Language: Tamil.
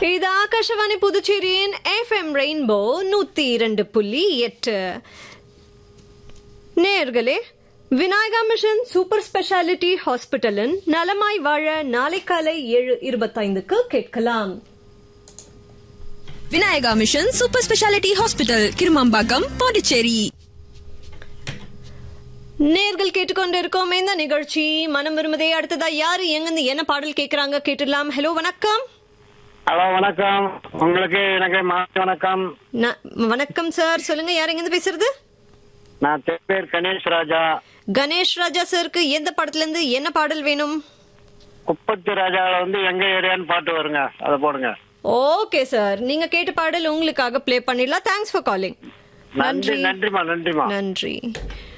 இது ஆகாஷவாணி புதுச்சேரியின் எஃப்எம் ரெயின்போ நூத்தி இரண்டு புள்ளி எட்டு நேர்களே விநாயகா மிஷன் சூப்பர் ஸ்பெஷாலிட்டி ஹாஸ்பிட்டலின் நலமாய் வாழ நாளை காலை ஏழு இருபத்தைந்துக்கு கேட்கலாம் Vinayaka mission super speciality hospital Kirumampakkam Pondicherry நேர்கள் கேட்டுக்கொண்டிருக்கோம் இந்த நிகழ்ச்சி மனம் விரும்புதே அடுத்ததா யாரு எங்கிருந்து என்ன பாடல் கேக்குறாங்க கேட்டுடலாம் ஹலோ வணக்கம் ஹலோ வணக்கம் உங்களுக்கு எனக்கு மாலை வணக்கம் ந- வணக்கம் சார் சொல்லுங்க யார் எங்கிருந்து பேசுறது நான் பேர் கணேஷ் ராஜா கணேஷ் ராஜா சாருக்கு எந்த படத்துல இருந்து என்ன பாடல் வேணும் குப்பத்தி ராஜாவில் வந்து எங்க ஏரியான்னு பாட்டு வருங்க அதை போடுங்க ஓகே சார் நீங்க கேட்ட பாடல் உங்களுக்காக ப்ளே பண்ணிடலாம் தேங்க்ஸ் ஃபார் காலிங் நன்றி நன்றிமா நன்றிமா நன்றி